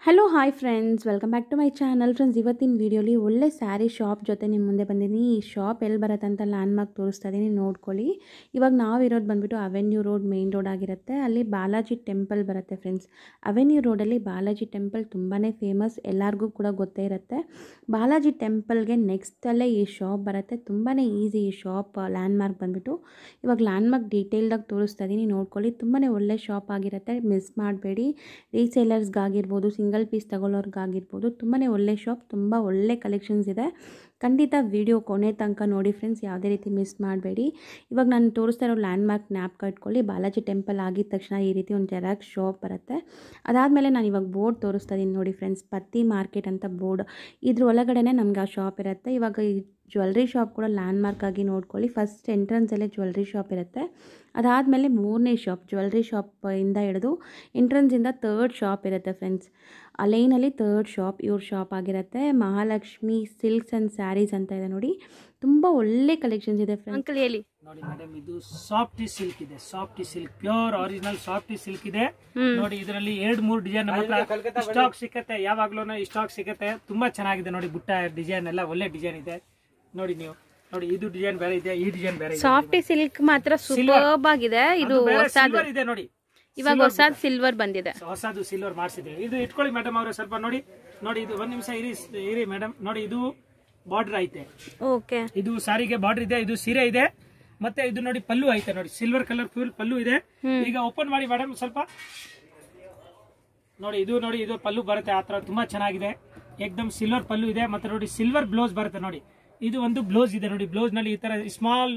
Hello hi friends welcome back to my channel friends ಇವತ್ತಿನ ವೀಡಿಯೋಲಿ ಒಳ್ಳೆ ಸ್ಯಾರಿ ಶಾಪ್ ಜೊತೆ ನಿಮ್ಮ ಮುಂದೆ ಬಂದಿದ್ದೀನಿ ಈ ಶಾಪ್ ಎಲ್ಲಿ ಬರುತ್ತೆ ಅಂತ ಲ್ಯಾಂಡ್ ಮಾರ್ಕ್ ತೋರಿಸ್ತಾ ಇದ್ದೀನಿ ನೋಡ್ಕೊಳ್ಳಿ ಇವಾಗ ನಾವಿರೋದು ಬಂದುಬಿಟ್ಟು ಅವೆನ್ಯೂ ರೋಡ್ ಮೇನ್ ರೋಡ್ ಆಗಿರುತ್ತೆ ಅಲ್ಲಿ ಬಾಲಾಜಿ ಟೆಂಪಲ್ ಬರುತ್ತೆ ಫ್ರೆಂಡ್ಸ್ ಅವೆನ್ಯೂ ರೋಡಲ್ಲಿ ಬಾಲಾಜಿ ಟೆಂಪಲ್ ತುಂಬಾ ಫೇಮಸ್ ಎಲ್ಲರಿಗೂ ಕೂಡ ಗೊತ್ತೇ ಇರುತ್ತೆ ಬಾಲಾಜಿ ಟೆಂಪಲ್ಗೆ ನೆಕ್ಸ್ಟಲ್ಲೇ ಈ ಶಾಪ್ ಬರುತ್ತೆ ತುಂಬಾ ಈಸಿ ಈ ಶಾಪ್ ಲ್ಯಾಂಡ್ ಮಾರ್ಕ್ ಬಂದುಬಿಟ್ಟು ಇವಾಗ ಲ್ಯಾಂಡ್ ಮಾರ್ಕ್ ಡೀಟೇಲ್ದಾಗ ತೋರಿಸ್ತಾ ಇದ್ದೀನಿ ನೋಡ್ಕೊಳ್ಳಿ ತುಂಬಾ ಒಳ್ಳೆ ಶಾಪ್ ಆಗಿರುತ್ತೆ ಮಿಸ್ ಮಾಡಬೇಡಿ ರೀಸೇಲರ್ಸ್ಗಾಗಿರ್ಬೋದು ಸಿಂಗಲ್ ಪೀಸ್ ತಗೊಳ್ಳೋರ್ಗಾಗಿರ್ಬೋದು ತುಂಬಾ ಒಳ್ಳೆ ಶಾಪ್ ತುಂಬ ಒಳ್ಳೆ ಕಲೆಕ್ಷನ್ಸ್ ಇದೆ ಖಂಡಿತ ವಿಡಿಯೋ ಕೊನೆ ತನಕ ನೋಡಿ ಫ್ರೆಂಡ್ಸ್ ಯಾವುದೇ ರೀತಿ ಮಿಸ್ ಮಾಡಬೇಡಿ ಇವಾಗ ನಾನು ತೋರಿಸ್ತಾ ಇರೋ ಲ್ಯಾಂಡ್ ಮಾರ್ಕ್ ನ್ಯಾಪ್ ಇಟ್ಕೊಳ್ಳಿ ಬಾಲಾಜಿ ಟೆಂಪಲ್ ಆಗಿದ ತಕ್ಷಣ ಈ ರೀತಿ ಒಂದು ಜೆರಾಕ್ಸ್ ಶಾಪ್ ಬರುತ್ತೆ ಅದಾದಮೇಲೆ ನಾನು ಇವಾಗ ಬೋರ್ಡ್ ತೋರಿಸ್ತಾ ಇದ್ದೀನಿ ನೋಡಿ ಫ್ರೆಂಡ್ಸ್ ಪತ್ತಿ ಮಾರ್ಕೆಟ್ ಅಂತ ಬೋರ್ಡ್ ಇದ್ರ ಒಳಗಡೆನೆ ನಮ್ಗೆ ಆ ಶಾಪ್ ಇರುತ್ತೆ ಇವಾಗ ಈ ಜ್ಯುವೆಲ್ರಿ ಶಾಪ್ ಕೂಡ ಲ್ಯಾಂಡ್ ಮಾರ್ಕ್ ಆಗಿ ನೋಡ್ಕೊಳ್ಳಿ ಫಸ್ಟ್ ಎಂಟ್ರೆನ್ಸಲ್ಲೇ ಜ್ಯುವೆಲ್ರಿ ಶಾಪ್ ಇರುತ್ತೆ ಅದಾದಮೇಲೆ ಮೂರನೇ ಶಾಪ್ ಜ್ಯುವೆಲ್ರಿ ಶಾಪ್ ಇಂದ ಹಿಡಿದು ಎಂಟ್ರೆನ್ಸಿಂದ ತರ್ಡ್ ಶಾಪ್ ಇರುತ್ತೆ ಫ್ರೆಂಡ್ಸ್ ಆ ಲೈನಲ್ಲಿ ತರ್ಡ್ ಶಾಪ್ ಇವ್ರ ಶಾಪ್ ಆಗಿರುತ್ತೆ ಮಹಾಲಕ್ಷ್ಮಿ ಸಿಲ್ಕ್ಸ್ ಆ್ಯಂಡ್ ಸ್ಯಾರೀಸ್ ಅಂತ ಇದೆ ನೋಡಿ ತುಂಬ ಒಳ್ಳೆ ಕಲೆಕ್ಷನ್ಸ್ ಇದೆ ಫ್ರೆಂಡ್ಸ್ ಅಂಕಲ್ ಹೇಳಿ ನೋಡಿ ಮೇಡಮ್ ಇದು ಸಾಫ್ಟ್ ಸಿಲ್ಕ್ ಇದೆ soft silk pure original soft silk ಇದೆ ನೋಡಿ ಇದರಲ್ಲಿ ಎರಡ್ ಮೂರು ಡಿಸೈನ್ ಸ್ಟಾಕ್ ಸಿಕ್ಕತ್ತೆ ಯಾವಾಗ್ಲೂ ಸ್ಟಾಕ್ ಸಿಕ್ಕತ್ತೆ ತುಂಬಾ ಚೆನ್ನಾಗಿದೆ ನೋಡಿ ಬುಟ್ಟ ಡಿಸೈನ್ ಎಲ್ಲ ಒಳ್ಳೆ ಡಿಸೈನ್ ಇದೆ ನೋಡಿ ನೀವು ನೋಡಿ ಇದು ಡಿಸೈನ್ ಬೇರೆ ಇದೆ ಈ ಡಿಸೈನ್ ಬೇರೆ ಇದೆ ಸಾಫ್ಟಿ ಸಿಲ್ಕ್ ಮಾತ್ರ ಸೂಪರ್ಬ್ ಆಗಿದೆ ಇದು ಅದು ಬೇರೆ ಹೊಸದು silver ಇದೆ ನೋಡಿ ಇವಾಗ ಹೊಸದ್ ಸಿಲ್ವರ್ ಬಂದಿದೆ ಹೊಸದು ಸಿಲ್ವರ್ ಮಾಡಿಸಿದ್ದೀವಿ ಇದು ಇಟ್ಕೊಳ್ಳಿ ಮೇಡಮ್ ಅವರೇ ಸ್ವಲ್ಪ ನೋಡಿ ನೋಡಿ ಇದು ಒಂದ್ ನಿಮಿಷ ಇರಿ ಇರಿ ಮೇಡಮ್ ನೋಡಿ ಇದು ಬಾರ್ಡರ್ ಐತೆ ಓಕೆ ಇದು ಸಾರಿಗೆ ಬಾರ್ಡರ್ ಇದೆ ಇದು ಸೀರೆ ಇದೆ ಮತ್ತೆ ಇದು ನೋಡಿ ಪಲ್ಲು ಐತೆ ನೋಡಿ ಸಿಲ್ವರ್ ಕಲರ್ ಫುಲ್ ಪಲ್ಲು ಇದೆ ಈಗ ಓಪನ್ ಮಾಡಿ ಮೇಡಮ್ ಸ್ವಲ್ಪ ನೋಡಿ ಇದು ನೋಡಿ ಇದು ಪಲ್ಲು ಬರುತ್ತೆ ಆ ತರ ತುಂಬಾ ಚೆನ್ನಾಗಿದೆ ಏಕ್ದಮ್ ಸಿಲ್ವರ್ ಪಲ್ಲು ಇದೆ ಮತ್ತೆ ನೋಡಿ ಸಿಲ್ವರ್ ಬ್ಲೌಸ್ ಬರುತ್ತೆ ನೋಡಿ ಇದು ಒಂದು ಬ್ಲೌಸ್ ಇದೆ ನೋಡಿ ಬ್ಲೌಸ್ ನಲ್ಲಿ ಈ ತರ ಸ್ಮಾಲ್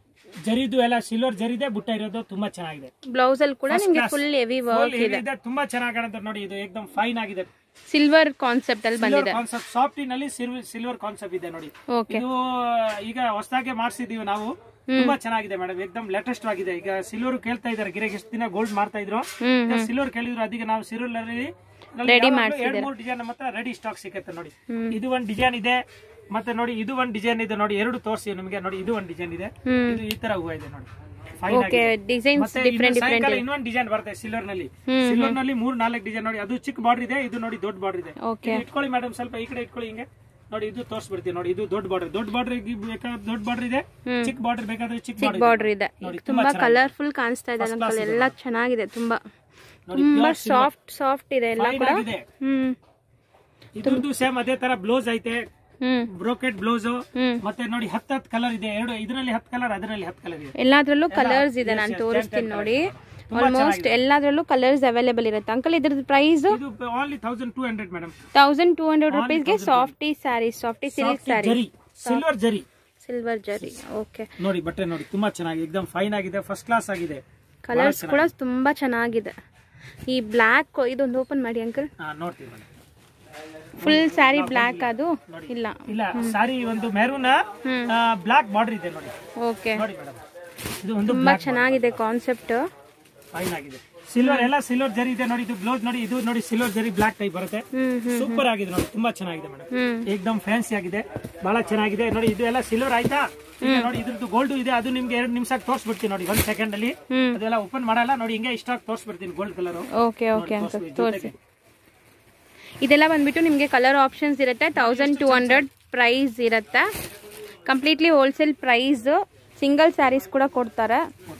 ಜರಿದು ಎಲ್ಲ ಸಿಲ್ವರ್ ಜರಿದೆ ಬುಟ್ಟ ಇರೋದು ತುಂಬಾ ಚೆನ್ನಾಗಿದೆ ಬ್ಲೌಸ್ ಅಲ್ಲಿ ಕೂಡ ನಿಮ್ಗೆ full heavy Full work heavy ಇದೆ ಇದೆ ತುಂಬಾ ಚೆನ್ನಾಗಿ ಕಾಣುತ್ತೆ ನೋಡಿ ಇದು ಏಕ್ದಮ್ ಫೈನ್ ಆಗಿದೆ ಸಿಲ್ವರ್ ಕಾನ್ಸೆಪ್ಟ್ ಅಲ್ಲಿ ಸಿಲ್ವರ್ ಬಂದಿದೆ ಕಾನ್ಸೆಪ್ಟ್ ಸಾಫ್ಟಿನಲ್ಲಿ ಸಿಲ್ವರ್ ಕಾನ್ಸೆಪ್ಟ್ ಇದೆ ನೋಡಿ ಓಕೆ ಇದು ಈಗ ಹೊಸದಾಗಿ ಮಾಡಿಸಿದೀವಿ ನಾವು ತುಂಬಾ ಚೆನ್ನಾಗಿದೆ ಮೇಡಮ್ ಏಕ್ದಮ್ ಲೇಟೆಸ್ಟ್ ಆಗಿದೆ ಈಗ ಸಿಲ್ವರ್ ಕೇಳ್ತಾ ಇದಾರೆ ಗಿರಿಗೆ ಎಷ್ಟು ದಿನ ಗೋಲ್ಡ್ ಮಾಡ್ತಾ ಇದ್ರು ಹ್ಮ್ ಸಿಲ್ವರ್ ಕೇಳಿದ್ರು ಅದಕ್ಕೆ ನಾವು ಸಿಲ್ವರ್ Ready ಎರಡು ಮೂರು ಡಿಸೈನ್ ಮತ್ತೆ ರೆಡಿ ಸ್ಟಾಕ್ ಸಿಗುತ್ತೆ ನೋಡಿ ಇದು ಒಂದ್ ಡಿಸೈನ್ ಇದೆ ಮತ್ತೆ ನೋಡಿ ಇದು ಒಂದ್ ಡಿಸೈನ್ ಇದೆ ನೋಡಿ ಎರಡು ತೋರಿಸಿ ನಿಮಗೆ ನೋಡಿ ಇದು ಒಂದ್ ಡಿಸೈನ್ ಇದೆ ಹ್ಮ್ ಇದು ಈ ತರ ಹೂವ ಇದೆ ನೋಡಿ Fine ಓಕೆ ಆಗಿದೆ. ಡಿಸೈನ್ಸ್ ಮತ್ತೆ ಡಿಫ್ರೆಂಟ್ ಇನ್ನು ಡಿಫ್ರೆಂಟ್ ಸಾಯಂಕಾಲ ಇನ್ನೊಂದು ಡಿಸೈನ್ ಬರುತ್ತೆ ಸಿಲ್ವರ್ ನಲ್ಲಿ ಸಿಲ್ವರ್ ನಲ್ಲಿ ಮೂರ್ ನಾಲ್ಕು ಡಿಸೈನ್ ನೋಡಿ ಅದು ಚಿಕ್ಕ ಬಾರ್ಡರ್ ಇದೆ ಇದು ನೋಡಿ ದೊಡ್ಡ ಬಾರ್ಡರ್ ಇದೆ ಓಕೆ ಇದು ಇಟ್ಕೊಳ್ಳಿ ಮೇಡಮ್ ಸ್ವಲ್ಪ ಈ ಕಡೆ ಇಟ್ಕೊಳ್ಳಿ ಹಿಂಗೆ ನೋಡಿ ಇದು ತೋರಿಸ್ಬಿಡ್ತೀವಿ ನೋಡಿ ಇದು ದೊಡ್ಡ ಬಾರ್ಡರ್ ದೊಡ್ಡ ಬಾರ್ಡರ್ ಬೇಕಾದ್ರೆ ದೊಡ್ಡ ಬಾರ್ಡರ್ ಇದೆ ಚಿಕ್ಕ ಬಾರ್ಡರ್ ಬೇಕಾದ್ರೆ ಚಿಕ್ಕ ಬಾರ್ಡರ್ ಬಾರ್ಡರ್ ಇದೆ ನೋಡಿ, ತುಂಬಾ ಕಲರ್ಫುಲ್ ಕಾಣಿಸ್ತಾ ಇದೆ ಅಂಕಲ್ ಎಲ್ಲ ಚೆನ್ನಾಗಿದೆ ತುಂಬಾ ನೋಡಿ ತುಂಬಾ ಸಾಫ್ಟ್ ಸಾಫ್ಟ್ ಇದೆ ಎಲ್ಲ Fine ಕೂಡ ಆಗಿದೆ ಹ್ಮ್ ಇದ್ರದ್ದು ಸೇಮ್ ಅದೇ ತರ ಬ್ಲೌಸ್ ಐತೆ ಹ್ಮ್ ಬ್ರೋಕೆಟ್ ಬ್ಲೌಸ್ ಹ್ಮ್ ಮತ್ತೆ ನೋಡಿ ಹತ್ತು ಹತ್ತು ಕಲರ್ ಇದೆ ಎರಡು ಇದರಲ್ಲಿ ಹತ್ತು ಕಲರ್ ಅದರಲ್ಲಿ ಹತ್ತು ಕಲರ್ ಇದೆ ಎಲ್ಲಾದ್ರಲ್ಲೂ ಕಲರ್ಸ್ ಇದೆ ನಾನು ತೋರಿಸ್ತೀನಿ ನೋಡಿ ಆಲ್ಮೋಸ್ಟ್ ಎಲ್ಲಾದ್ರಲ್ಲೂ ಕಲರ್ಸ್ ಅವೈಲೇಬಲ್ ಇರುತ್ತೆ ಅಂಕಲ್ ಇದ್ರದ್ದು ಪ್ರೈಸ್ ಇದು only thousand two hundred madam thousand two hundred ರುಪೀಸ್ಗೆ softy sari softy silk sari zari silver ಜರಿ ಸಿಲ್ವರ್ ಜರಿ ಓಕೆ ನೋಡಿ ಬಟ್ಟೆ ನೋಡಿ ತುಂಬಾ ಚೆನ್ನಾಗಿ ಎಕ್ದಮ್ ಫೈನ್ ಆಗಿದೆ ಫಸ್ಟ್ ಕ್ಲಾಸ್ ಆಗಿದೆ ಕಲರ್ಸ್ ಕೂಡ ತುಂಬಾ ಚೆನ್ನಾಗಿದೆ ಈ ಬ್ಲ್ಯಾಕ್ ಇದೊಂದು ಓಪನ್ ಮಾಡಿ ಅಂಕಲ್ ಹಾ ನೋಡ್ತೀವಿ ಮೇಡಮ್ ಫುಲ್ ಸ್ಯಾರಿ ಬ್ಲ್ಯಾಕ್ ಅದು ಇಲ್ಲ ಇಲ್ಲ ಸಾರಿ ಒಂದು ಮೆರೂನ್ ಬ್ಲಾಕ್ ಬಾರ್ಡರ್ ಇದೆ ನೋಡಿ ಓಕೆ ನೋಡಿ ಮೇಡಮ್ ಇದು ಒಂದು ತುಂಬಾ ಚೆನ್ನಾಗಿದೆ ಕಾನ್ಸೆಪ್ಟ್ ಫೈನ್ ಆಗಿದೆ ಸಿಲ್ವರ್ ಎಲ್ಲ ಸಿಲ್ವರ್ ಜರಿ ಇದೆ ನೋಡಿ ಇದು ಬ್ಲೌಸ್ ನೋಡಿ ಇದು ನೋಡಿ ಸಿಲ್ವರ್ ಜರಿ ಬ್ಲಾಕ್ ಟೈಪ್ ಬರುತ್ತೆ ಹ್ಮ್ ಹ್ಮ್ ಸೂಪರ್ ಆಗಿದೆ ನೋಡಿ ತುಂಬಾ ಚೆನ್ನಾಗಿದೆ ಮೇಡಮ್ ಹ್ಮ್ ಏಕ್ದಮ್ ಫ್ಯಾನ್ಸಿ ಆಗಿದೆ ಬಹಳ ಚೆನ್ನಾಗಿದೆ ನೋಡಿ ಇದು ಎಲ್ಲ ಸಿಲ್ವರ್ ಆಯ್ತಾ ಈಗ ನೋಡಿ ಇದ್ರದ್ದು ಗೋಲ್ಡ್ ಇದೆ ಅದು ನಿಮ್ಗೆ ಎರಡು ನಿಮಿಷ ತೋರಿಸ್ಬಿಡ್ತೀನಿ ನೋಡಿ ಒಂದ್ ಸೆಕೆಂಡ್ ಅಲ್ಲಿ ಹ್ಮ್ ಅದೆಲ್ಲ ಓಪನ್ ಮಾಡಲ್ಲ ನೋಡಿ ಹಿಂಗೆ ಇಷ್ಟ ತೋರಿಸ್ಬಿಡ್ತೀನಿ gold colour okay okay uncle ತೋರಿಸಿ ಇದೆಲ್ಲ ಬಂದ್ಬಿಟ್ಟು ನಿಮಗೆ ಕಲರ್ ಆಪ್ಷನ್ಸ್ ಇರುತ್ತೆ ತೌಸಂಡ್ ಟೂ ಹಂಡ್ರೆಡ್ ಪ್ರೈಸ್ ಇರುತ್ತೆ completely wholesale price single saris ಕೂಡ ಕೊಡ್ತಾರೆ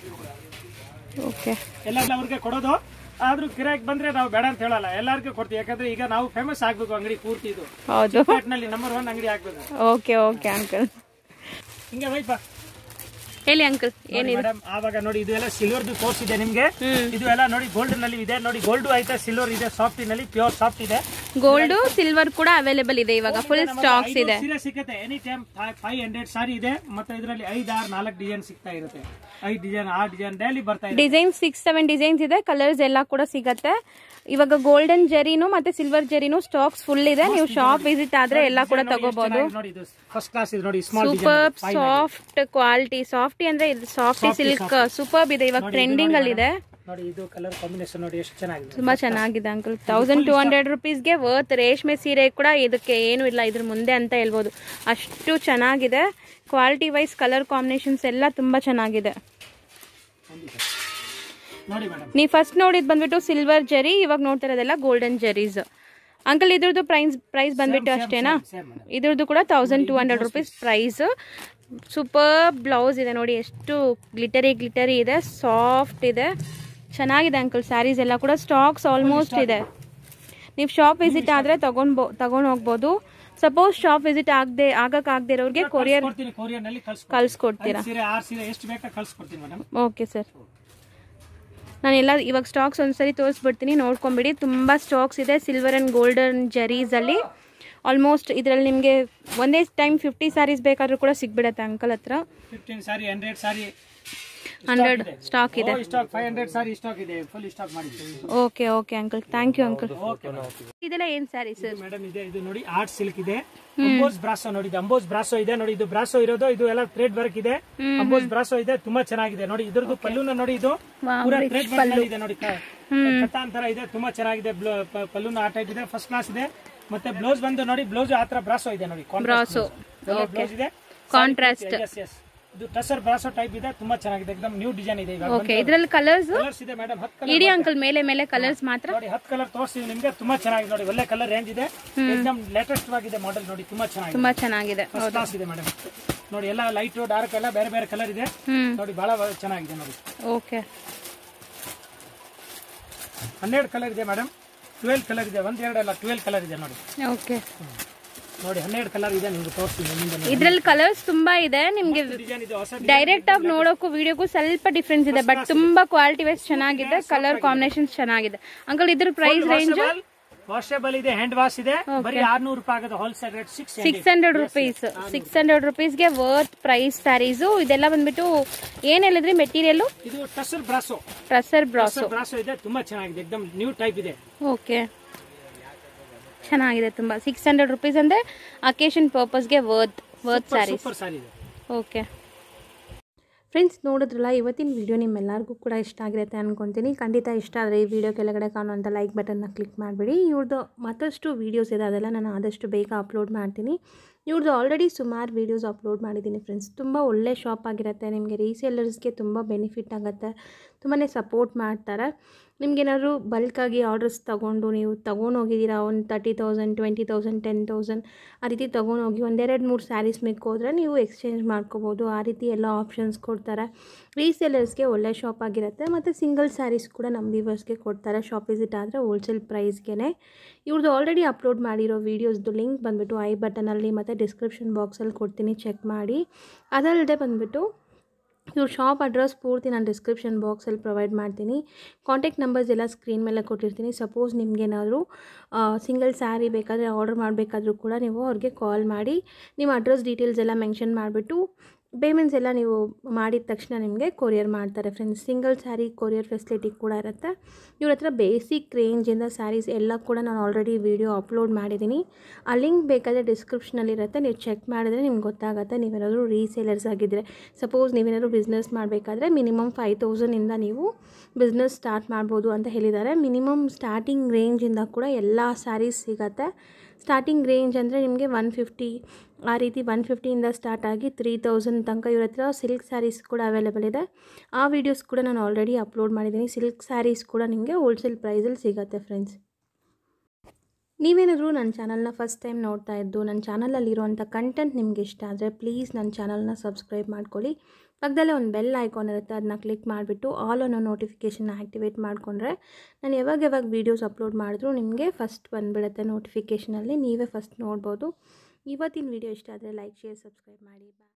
ಓಕೆ ಎಲ್ಲ ಅವ್ರಿಗೆ ಕೊಡೋದು ಆದ್ರೂ ಗಿರಾಕ್ ಬಂದ್ರೆ ನಾವು ಬೇಡ ಅಂತ ಹೇಳಲ್ಲ ಎಲ್ಲರಿಗೂ ಕೊಡ್ತೀವಿ ಯಾಕಂದ್ರೆ ಈಗ ನಾವು ಫೇಮಸ್ ಆಗ್ಬೇಕು ಅಂಗಡಿ ಪೂರ್ತಿ ಇದು ಹೌದು ನಲ್ಲಿ ನಂಬರ್ ಒನ್ ಅಂಗಡಿ ಆಗ್ಬೇಕು ಓಕೆ ಓಕೆ ಅಂಕಲ್ ಹಿಂಗೆ ವೈಪ ಹೇಳಿ ಅಂಕಲ್ ಏನಿದೆ ಮೇಡಮ್ ಆವಾಗ ನೋಡಿ ಇದು ಎಲ್ಲ ಸಿಲ್ವರ್ದು ತೋರಿಸಿದೆ ನಿಮ್ಗೆ ಹ್ಮ್ ಇದು ಎಲ್ಲ ನೋಡಿ ಗೋಲ್ಡ್ ನಲ್ಲಿ ಇದೆ ನೋಡಿ ಗೋಲ್ಡ್ ಐತೆ ಸಿಲ್ವರ್ ಇದೆ ಸಾಫ್ಟ್ ನಲ್ಲಿ ಪ್ಯೂರ್ ಸಾಫ್ಟ್ ಇದೆ ಗೋಲ್ಡು ಸಿಲ್ವರ್ ಕೂಡ ಅವೈಲೇಬಲ್ ಇದೆ ಇವಾಗ ಫುಲ್ ಸ್ಟಾಕ್ಸ್ ಇದೆ ಸೀರೆ ಸಿಕ್ಕತ್ತೆ any time five hundred sari ಇದೆ ಮತ್ತೆ ಇದರಲ್ಲಿ ಐದ್ ಆರ್ ನಾಲ್ಕು ಡಿಸೈನ್ ಸಿಗ್ತಾ ಇರುತ್ತೆ ಐದ್ ಡಿಸೈನ್ ಆ ಡಿಸೈನ್ ಡೈಲಿ ಬರ್ತಾ ಇದೆ ಡಿಸೈನ್ ಸಿಕ್ಸ್ ಸೆವೆನ್ ಡಿಸೈನ್ಸ್ ಇದೆ ಕಲರ್ಸ್ ಎಲ್ಲ ಕೂಡ ಸಿಗತ್ತೆ ಇವಾಗ ಗೋಲ್ಡನ್ ಜರಿನು ಮತ್ತೆ ಸಿಲ್ವರ್ ಜರಿನು ಸ್ಟಾಕ್ಸ್ ಫುಲ್ ಇದೆ ನೀವು ಶಾಪ್ ವಿಸಿಟ್ ಆದ್ರೆ ಎಲ್ಲ ಕೂಡ ತಗೋಬಹುದು ನೋಡಿ ಇದು ಫಸ್ಟ್ ಕ್ಲಾಸ್ ಇದೆ ನೋಡಿ small super soft quality softy ಅಂದ್ರೆ ಇದು ಸಾಫ್ಟಿ ಸಿಲ್ಕ್ ಸೂಪರ್ ಇದೆ ಇವಾಗ ಟ್ರೆಂಡಿಂಗ್ ಅಲ್ಲಿ ಇದೆ ನೋಡಿ ಇದು ಕಲರ್ ಕಾಂಬಿನೇಷನ್ ನೋಡಿ ಎಷ್ಟು ಚೆನ್ನಾಗಿದೆ ತುಂಬಾ ಚೆನ್ನಾಗಿದೆ ಅಂಕಲ್ ತೌಸಂಡ್ ಟೂ ಹಂಡ್ರೆಡ್ ರುಪೀಸ್ಗೆ ವರ್ತ್ ರೇಷ್ಮೆ ಸೀರೆ ಕೂಡ ಇದಕ್ಕೆ ಏನು ಇಲ್ಲ ಇದ್ರ ಮುಂದೆ ಅಂತ ಹೇಳ್ಬೋದು ಅಷ್ಟು ಚೆನ್ನಾಗಿದೆ ಕ್ವಾಲಿಟಿ ವೈಸ್ ಕಲರ್ ಕಾಂಬಿನೇಷನ್ಸ್ ಎಲ್ಲ ತುಂಬಾ ಚೆನ್ನಾಗಿದೆ ನೋಡಿ ಮೇಡಮ್ ನೀವು ಫಸ್ಟ್ ನೋಡಿದ್ ಬಂದ್ಬಿಟ್ಟು ಸಿಲ್ವರ್ ಜರಿ ಇವಾಗ ನೋಡ್ತಾ ಇರೋದೆಲ್ಲ ಗೋಲ್ಡನ್ ಜರೀಸ್ ಅಂಕಲ್ ಇದ್ರದ್ದು ಪ್ರೈಸ್ ಪ್ರೈಸ್ ಬಂದ್ಬಿಟ್ಟು ಅಷ್ಟೇನಾ ಸೇಮ್ ಮೇಡಮ್ ಇದ್ರದ್ದು ಕೂಡ thousand two hundred rupees price super blouse ಇದೆ ನೋಡಿ ಎಷ್ಟು ಗ್ಲಿಟರಿ ಗ್ಲಿಟರಿ ಇದೆ ಸಾಫ್ಟ್ ಇದೆ ಚೆನ್ನಾಗಿದೆ ಅಂಕಲ್ ಸ್ಯಾರೀಸ್ ಎಲ್ಲ ಕೂಡ ಸ್ಟಾಕ್ಸ್ ಆಲ್ಮೋಸ್ಟ್ ಇದೆ ನೀವು ಶಾಪ್ ವಿಸಿಟ್ ಆದರೆ ತಗೊಂಡ್ಬೋ ತಗೊಂಡು ಹೋಗ್ಬೋದು ಸಪೋಸ್ ಶಾಪ್ ವಿಸಿಟ್ ಆಗದೆ ಆಗಕ್ಕಾಗದೇ ಇರೋರಿಗೆ ಕೊರಿಯರ್ ಕೊಡ್ತೀನಿ ಕೊರಿಯರ್ ನಲ್ಲಿ ಕಳ್ಸ್ಕೊಡ್ತೀನಿ ಕಳ್ಸ್ಕೊಡ್ತೀರಾ ಐದ್ ಸೀರೆ ಆರು ಸೀರೆ ಎಷ್ಟು ಬೇಕಾ ಕಳ್ಸ್ಕೊಡ್ತೀನಿ ಮೇಡಮ್ ಓಕೆ ಸರ್ ನಾನು ಎಲ್ಲ ಇವಾಗ ಸ್ಟಾಕ್ಸ್ ಒಂದ್ಸರಿ ತೋರಿಸ್ಬಿಡ್ತೀನಿ ನೋಡ್ಕೊಂಬಿಡಿ ತುಂಬ ಸ್ಟಾಕ್ಸ್ ಇದೆ ಸಿಲ್ವರ್ ಆ್ಯಂಡ್ ಗೋಲ್ಡನ್ ಜರೀಸಲ್ಲಿ ಆಲ್ಮೋಸ್ಟ್ ಇದರಲ್ಲಿ ನಿಮಗೆ ಒಂದೇ ಟೈಮ್ ಫಿಫ್ಟಿ ಸ್ಯಾರೀಸ್ ಬೇಕಾದ್ರೂ ಕೂಡ ಸಿಗ್ಬಿಡತ್ತೆ ಅಂಕಲ್ ಹತ್ರ fifteen sari hundred sari hundred stock ಇದೆ stock five hundred sari stock ಇದೆ ಫುಲ್ ಸ್ಟಾಕ್ ಮಾಡಿದ್ದೀವಿ okay okay uncle thank you uncle okay ಇದೆಲ್ಲ ಏನು ಸ್ಯಾರಿ ಸರ್ ಮೇಡಮ್ ಇದೆ ಇದು ನೋಡಿ ಆರ್ಟ್ ಸಿಲ್ಕ್ ಇದೆ ಅಂಬೋಸ್ ಬ್ರಾಸೋ ನೋಡಿ ಇದು ಅಂಬೋಸ್ ಬ್ರಾಸೋ ಇದೆ ನೋಡಿ ಇದು ಬ್ರಾಸೋ ಇರೋದು ಇದು ಎಲ್ಲ ಥ್ರೆಡ್ ವರ್ಕ್ ಇದೆ ಅಂಬೋಸ್ ಬ್ರಾಸೋ ಇದೆ ತುಂಬಾ ಚೆನ್ನಾಗಿದೆ ನೋಡಿ ಇದ್ರದ್ದು ಪಲ್ಲುನ ನೋಡಿ ಇದು ಪೂರಾ ಥ್ರೆಡ್ ವರ್ಕ್ ಇದೆ ನೋಡಿ ಕ- ಕಟ್ಟ ಅಂತರ ಇದೆ ತುಂಬಾ ಚೆನ್ನಾಗಿದೆ ಬ್ಲ- ಪ- ಪಲ್ಲುನ ಆ ಟೈಪ್ ಇದೆ ಫಸ್ಟ್ ಕ್ಲಾಸ್ ಇದೆ ಮತ್ತೆ ಬ್ಲೌಸ್ ಬಂದು ನೋಡಿ ಬ್ಲೌಸ್ ಆತರ ಬ್ರಾಸೋ ಇದೆ ನೋಡಿ ಬ್ರಾಸೋ ಬ್ಲೌಸ್ ಇದೆ ಕಾಂಟ್ರಾಸ್ಟ್ ಎಸ್ ಎಸ್ ಇದು ಟಸರ್ ಬ್ರಾಸೋ ಟೈಪ್ ಇದೆ ತುಂಬಾ ಚೆನ್ನಾಗಿದೆ ಎಕ್ದಮ್ ನ್ಯೂ ಡಿಸೈನ್ ಇದೆ ಇವಾಗ ಓಕೆ ಇದ್ರಲ್ಲಿ ಕಲರ್ಸ್ ಕಲರ್ಸ್ ಇದೆ ಮೇಡಮ್ ಹತ್ತು ಕಲರ್ ಇಡೀ ಅಂಕಲ್ ಮೇಲೆ ಮೇಲೆ ಕಲರ್ಸ್ ಮಾತ್ರ ನೋಡಿ ಹತ್ತು ಕಲರ್ ತೋರಿಸ್ತೀವಿ ನಿಮ್ಗೆ ತುಂಬಾ ಚೆನ್ನಾಗಿದೆ ನೋಡಿ ಒಳ್ಳೆ ಕಲರ್ ರೇಂಜ್ ಇದೆ ಎಕ್ದಮ್ ಲೇಟೆಸ್ಟ್ ಆಗಿದೆ ಮಾಡೆಲ್ ನೋಡಿ ತುಂಬಾ ಚೆನ್ನಾಗಿದೆ ತುಂಬಾ ಚೆನ್ನಾಗಿದೆ ಫಸ್ಟ್ ಕ್ಲಾಸ್ ಇದೆ ಮೇಡಮ್ ನೋಡಿ ಎಲ್ಲ ಲೈಟ್ ಡಾರ್ಕ್ ಎಲ್ಲ ಬೇರೆ ಬೇರೆ ಕಲರ್ ಇದೆ ಹ್ಮ್ ನೋಡಿ ಬಹಳ ಚೆನ್ನಾಗಿದೆ ನೋಡಿ ಓಕೆ ಹನ್ನೆರಡು ಕಲರ್ ಇದೆ ಮೇಡಮ್ ಟ್ವೆಲ್ ಕಲರ್ ಇದೆ ಒಂದ್ ಎರಡು ಅಲ್ಲ ಟ್ವೆಲ್ ಕಲರ್ ಇದೆ ನೋಡಿ ಓಕೆ ನೋಡಿ ಹನ್ನೆರಡು ಕಲರ್ ಇದೆ ನಿಮ್ಗೆ ತೋರಿಸ್ತೀನಿ ನಿಮ್ಗೆ ಇದ್ರಲ್ಲಿ ಕಲರ್ಸ್ ತುಂಬಾ ಇದೆ ನಿಮ್ಗೆ ಡಿಸೈನ್ ಇದೆ ಹೊಸ ಡೈರೆಕ್ಟ್ ಆಗಿ ನೋಡೋಕ್ಕೂ ವಿಡಿಯೋಗೂ ಸ್ವಲ್ಪ ಡಿಫ್ರೆನ್ಸ್ ಇದೆ ಬಟ್ ತುಂಬಾ ಕ್ವಾಲಿಟಿ ವೈಸ್ ಚೆನ್ನಾಗಿದೆ ಕಲರ್ ಕಾಂಬಿನೇಷನ್ ಚೆನ್ನಾಗಿದೆ ಅಂಕಲ್ ಇದ್ರ ಪ್ರೈಸ್ ರೇಂಜ್ ವಾಷೇಬಲ್ ಇದೆ ಹ್ಯಾಂಡ್ ವಾಶ್ ಇದೆ ಬರೀ ಆರ್ನೂರು ರೂಪಾಯಿ ಆಗುತ್ತೆ wholesale rate six six hundred rupees six hundred ರುಪೀಸ್ಗೆ ವರ್ತ್ ಪ್ರೈಸ್ ಸ್ಯಾರೀಸು ಇದೆಲ್ಲ ಬಂದ್ಬಿಟ್ಟು ಏನ್ ಹೇಳಿದ್ರಿ ಮೆಟೀರಿಯಲ್ ಇದು tussar brasso tussar brasso tussar brasso ಇದೆ ತುಂಬಾ ಚೆನ್ನಾಗಿದೆ ಎಕ್ದಮ್ ನ್ಯೂ ಟೈಪ್ ಇದೆ ಓಕೆ ಚೆನ್ನಾಗಿದೆ ತುಂಬಾ ಸಿಕ್ಸ್ ಹಂಡ್ರೆಡ್ ರುಪೀಸ್ ಅಂದ್ರೆ ಅಕೇಶನ್ ಪರ್ಪಸ್ಗೆ worth worth sarees super saree ಇದೆ ಓಕೆ ಫ್ರೆಂಡ್ಸ್ ನೋಡಿದ್ರಲ್ಲ ಇವತ್ತಿನ ವಿಡಿಯೋ ನಿಮ್ಮೆಲ್ಲರಿಗೂ ಕೂಡ ಇಷ್ಟ ಆಗಿರುತ್ತೆ ಅಂದ್ಕೊತೀನಿ ಖಂಡಿತ ಇಷ್ಟ ಆದರೆ ಈ ವಿಡಿಯೋ ಕೆಳಗಡೆ ಕಾಣುವಂಥ ಲೈಕ್ ಬಟನ್ನ ಕ್ಲಿಕ್ ಮಾಡಿಬಿಡಿ ಇವ್ರದ್ದು ಮತ್ತಷ್ಟು ವೀಡಿಯೋಸ್ ಇದೆ ಅದೆಲ್ಲ ನಾನು ಆದಷ್ಟು ಬೇಗ ಅಪ್ಲೋಡ್ ಮಾಡ್ತೀನಿ ಇವ್ರದ್ದು ಆಲ್ರೆಡಿ ಸುಮಾರು ವೀಡಿಯೋಸ್ ಅಪ್ಲೋಡ್ ಮಾಡಿದ್ದೀನಿ ಫ್ರೆಂಡ್ಸ್ ತುಂಬ ಒಳ್ಳೆ ಶಾಪ್ ಆಗಿರುತ್ತೆ ನಿಮಗೆ ರೀಸೇಲರ್ಸ್ಗೆ ತುಂಬ ಬೆನಿಫಿಟ್ ಆಗುತ್ತೆ ತುಂಬಾ ಸಪೋರ್ಟ್ ಮಾಡ್ತಾರೆ ನಿಮ್ಗೇನಾದ್ರು ಬಲ್ಕಾಗಿ ಆರ್ಡರ್ಸ್ ತೊಗೊಂಡು ನೀವು ತೊಗೊಂಡೋಗಿದ್ದೀರಾ ಒಂದು thirty thousand twenty thousand ten thousand ಆ ರೀತಿ ತೊಗೊಂಡೋಗಿ ಒಂದೆರಡು ಮೂರು ಸ್ಯಾರೀಸ್ ಹೋದ್ರೆ ನೀವು ಎಕ್ಸ್ಚೇಂಜ್ ಮಾಡ್ಕೋಬೋದು ಆ ರೀತಿ ಎಲ್ಲ ಆಪ್ಷನ್ಸ್ ಕೊಡ್ತಾರೆ ರೀಸೇಲರ್ಸ್ಗೆ ಒಳ್ಳೆ ಶಾಪ್ ಆಗಿರುತ್ತೆ ಮತ್ತು ಸಿಂಗಲ್ ಸ್ಯಾರೀಸ್ ಕೂಡ ನಮ್ಮ ವ್ಯೂವರ್ಸ್ಗೆ ಕೊಡ್ತಾರೆ ಶಾಪ್ ವಿಸಿಟ್ ಆದರೆ ಹೋಲ್ಸೇಲ್ ಪ್ರೈಸ್ಗೆ ಇವ್ರದ್ದು ಆಲ್ರೆಡಿ ಅಪ್ಲೋಡ್ ಮಾಡಿರೋ ವೀಡಿಯೋಸ್ದು ಲಿಂಕ್ ಬಂದುಬಿಟ್ಟು ಐ ಬಟನಲ್ಲಿ ಮತ್ತು ಡಿಸ್ಕ್ರಿಪ್ಷನ್ ಬಾಕ್ಸಲ್ಲಿ ಕೊಡ್ತೀನಿ ಚೆಕ್ ಮಾಡಿ ಅದಲ್ಲದೆ ಬಂದುಬಿಟ್ಟು ಇವ್ರ ಶಾಪ್ ಅಡ್ರೆಸ್ ಪೂರ್ತಿ ನಾನು ಡಿಸ್ಕ್ರಿಪ್ಷನ್ ಬಾಕ್ಸಲ್ಲಿ ಪ್ರೊವೈಡ್ ಮಾಡ್ತೀನಿ ಕಾಂಟ್ಯಾಕ್ಟ್ ನಂಬರ್ಸ್ ಎಲ್ಲ ಸ್ಕ್ರೀನ್ ಮೇಲೆ ಕೊಟ್ಟಿರ್ತೀನಿ ಸಪೋಸ್ ನಿಮಗೇನಾದರೂ ಸಿಂಗಲ್ ಸ್ಯಾರಿ ಬೇಕಾದರೆ ಆರ್ಡರ್ ಮಾಡಬೇಕಾದ್ರೂ ಕೂಡ ನೀವು ಅವ್ರಿಗೆ ಕಾಲ್ ಮಾಡಿ ನಿಮ್ಮ ಅಡ್ರೆಸ್ ಡೀಟೇಲ್ಸ್ ಎಲ್ಲ ಮೆನ್ಷನ್ ಮಾಡಿಬಿಟ್ಟು ಪೇಮೆಂಟ್ಸ್ ಎಲ್ಲ ನೀವು ಮಾಡಿದ ತಕ್ಷಣ ನಿಮಗೆ ಕೊರಿಯರ್ ಮಾಡ್ತಾರೆ friends single saree courier facility ಕೂಡ ಇರುತ್ತೆ ಇವ್ರ ಹತ್ರ ಬೇಸಿಕ್ ರೇಂಜಿಂದ ಸ್ಯಾರೀಸ್ ಎಲ್ಲ ಕೂಡ ನಾನು ಆಲ್ರೆಡಿ ವೀಡಿಯೋ ಅಪ್ಲೋಡ್ ಮಾಡಿದ್ದೀನಿ ಆ ಲಿಂಕ್ ಬೇಕಾದರೆ ಡಿಸ್ಕ್ರಿಪ್ಷನಲ್ಲಿರುತ್ತೆ ನೀವು ಚೆಕ್ ಮಾಡಿದ್ರೆ ನಿಮ್ಗೆ ಗೊತ್ತಾಗುತ್ತೆ ನೀವೇನಾದರೂ ರೀಸೇಲರ್ಸ್ ಆಗಿದ್ದರೆ ಸಪೋಸ್ ನೀವೇನಾದರೂ ಬಿಸ್ನೆಸ್ ಮಾಡಬೇಕಾದ್ರೆ ಮಿನಿಮಮ್ ಫೈವ್ ತೌಸಂಡಿಂದ ನೀವು ಬಿಸ್ನೆಸ್ ಸ್ಟಾರ್ಟ್ ಮಾಡ್ಬೋದು ಅಂತ ಹೇಳಿದ್ದಾರೆ ಮಿನಿಮಮ್ ಸ್ಟಾರ್ಟಿಂಗ್ ರೇಂಜಿಂದ ಕೂಡ ಎಲ್ಲ ಸ್ಯಾರೀಸ್ ಸಿಗತ್ತೆ ಸ್ಟಾರ್ಟಿಂಗ್ ರೇಂಜ್ ಅಂದರೆ ನಿಮಗೆ ಒನ್ ಫಿಫ್ಟಿ ಆ ರೀತಿ ಒನ್ ಫಿಫ್ಟಿಯಿಂದ ಸ್ಟಾರ್ಟ್ ಆಗಿ ತ್ರೀ ತೌಸಂಡ್ ತನಕ ಇವ್ರ ಹತ್ರ ಸಿಲ್ಕ್ ಸ್ಯಾರೀಸ್ ಕೂಡ ಅವೈಲೇಬಲ್ ಇದೆ ಆ ವೀಡಿಯೋಸ್ ಕೂಡ ನಾನು ಆಲ್ರೆಡಿ ಅಪ್ಲೋಡ್ ಮಾಡಿದ್ದೀನಿ ಸಿಲ್ಕ್ ಸ್ಯಾರೀಸ್ ಕೂಡ ನಿಮಗೆ ಹೋಲ್ಸೇಲ್ ಪ್ರೈಸಲ್ಲಿ ಸಿಗುತ್ತೆ ಫ್ರೆಂಡ್ಸ್ ನೀವೇನಾದರೂ ನನ್ನ ಚಾನಲ್ನ ಫಸ್ಟ್ ಟೈಮ್ ನೋಡ್ತಾ ಇದ್ದು ನನ್ನ ಚಾನಲಲ್ಲಿರುವಂಥ ಕಂಟೆಂಟ್ ನಿಮ್ಗೆ ಇಷ್ಟ ಆದರೆ ಪ್ಲೀಸ್ ನನ್ನ ಚಾನಲ್ನ ಸಬ್ಸ್ಕ್ರೈಬ್ ಮಾಡ್ಕೊಳ್ಳಿ ಪಕ್ಕದಲ್ಲೇ ಒಂದು ಬೆಲ್ ಐಕಾನ್ ಇರುತ್ತೆ ಅದನ್ನ ಕ್ಲಿಕ್ ಮಾಡಿಬಿಟ್ಟು ಆಲ್ ಅನ್ನೋ ನೋಟಿಫಿಕೇಷನ್ನ ಆ್ಯಕ್ಟಿವೇಟ್ ಮಾಡಿಕೊಂಡ್ರೆ ನಾನು ಯಾವಾಗ ಯಾವಾಗ ವೀಡಿಯೋಸ್ ಅಪ್ಲೋಡ್ ಮಾಡಿದ್ರೂ ನಿಮಗೆ ಫಸ್ಟ್ ಬಂದುಬಿಡುತ್ತೆ ನೋಟಿಫಿಕೇಷನಲ್ಲಿ ನೀವೇ ಫಸ್ಟ್ ನೋಡ್ಬೋದು ಇವತ್ತಿನ ವೀಡಿಯೋ ಇಷ್ಟ ಆದರೆ ಲೈಕ್ ಶೇರ್ ಸಬ್ಸ್ಕ್ರೈಬ್ ಮಾಡಿ ಬಾಯ್